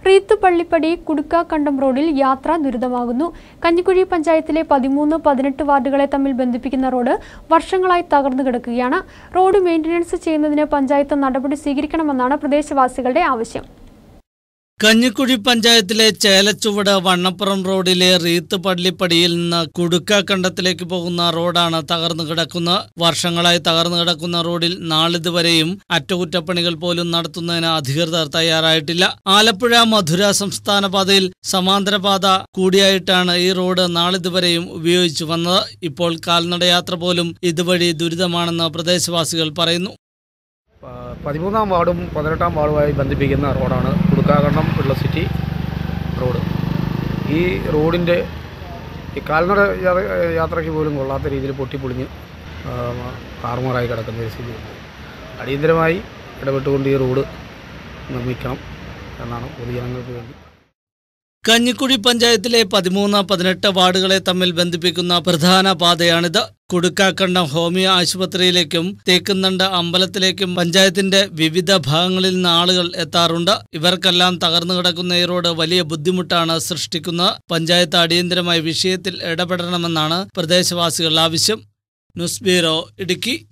wreath Pallippadi കുടുക്കാക്കണ്ടം റോഡിൽ യാത്ര ദുരിതമാകുന്നു കഞ്ഞിക്കുഴി പഞ്ചായത്തിലെ പതിമൂന്ന് പതിനെട്ട് വാർഡുകളെ തമ്മിൽ ബന്ധിപ്പിക്കുന്ന റോഡ് വർഷങ്ങളായി തകർന്നു കിടക്കുകയാണ് റോഡ് മെയിൻ്റനൻസ് ചെയ്യുന്നതിന് പഞ്ചായത്ത് നടപടി സ്വീകരിക്കണമെന്നാണ് പ്രദേശവാസികളുടെ ആവശ്യം കഞ്ഞിക്കുഴി പഞ്ചായത്തിലെ ചേലച്ചുവട് വണ്ണപ്പുറം റോഡിലെ റീത്ത് പള്ളിപ്പടിയിൽ നിന്ന് കുടുക്കാക്കണ്ടത്തിലേക്ക് പോകുന്ന റോഡാണ് തകർന്നു കിടക്കുന്നത് വർഷങ്ങളായി തകർന്നു കിടക്കുന്ന റോഡിൽ നാളിതുവരെയും അറ്റകുറ്റപ്പണികൾ പോലും നടത്തുന്നതിന് അധികൃതർ തയ്യാറായിട്ടില്ല ആലപ്പുഴ മധുര സംസ്ഥാന പാതയിൽ സമാന്തര പാത കൂടിയായിട്ടാണ് ഈ റോഡ് നാളിതുവരെയും ഉപയോഗിച്ചു വന്നത് ഇപ്പോൾ കാൽനടയാത്ര പോലും ഇതുവഴി ദുരിതമാണെന്ന് പ്രദേശവാസികൾ പറയുന്നു പ- പതിമൂന്നാം വാർഡും പതിനെട്ടാം വാർഡുമായി ബന്ധിപ്പിക്കുന്ന റോഡാണ് കുടുക്കാകണ്ണം പിള്ള സിറ്റി റോഡ് ഈ റോഡിൻ്റെ ഈ കാൽനട യാ- യാത്രയ്ക്ക് പോലും കൊള്ളാത്ത രീതിയിൽ പൊട്ടിപ്പൊളിഞ്ഞ് ആ, താറുമാറായി കിടക്കുന്ന ഒരു സ്ഥിതിയുണ്ട് അടിയന്തരമായി ഇടപെട്ടുകൊണ്ട് ഈ റോഡ് നിർമ്മിക്കണം എന്നാണ് പൊതുജനങ്ങൾക്ക് വേണ്ടി കഞ്ഞിക്കുഴി പഞ്ചായത്തിലെ പതിമൂന്ന് പതിനെട്ട് വാർഡുകളെ തമ്മിൽ ബന്ധിപ്പിക്കുന്ന പ്രധാന പാതയാണിത് കുടുക്കാക്കണ്ടം ഹോമിയോ ആശുപത്രിയിലേക്കും തേക്കുന്നണ്ട് അമ്പലത്തിലേക്കും പഞ്ചായത്തിന്റെ വിവിധ ഭാഗങ്ങളിൽ നിന്ന് ആളുകൾ എത്താറുണ്ട് ഇവർക്കെല്ലാം തകർന്നു കിടക്കുന്ന ഈ റോഡ് വലിയ ബുദ്ധിമുട്ടാണ് സൃഷ്ടിക്കുന്നത് പഞ്ചായത്ത് അടിയന്തരമായി വിഷയത്തിൽ ഇടപെടണമെന്നാണ് പ്രദേശവാസികളുടെ ആവശ്യം ന്യൂസ് ബ്യൂറോ ഇടുക്കി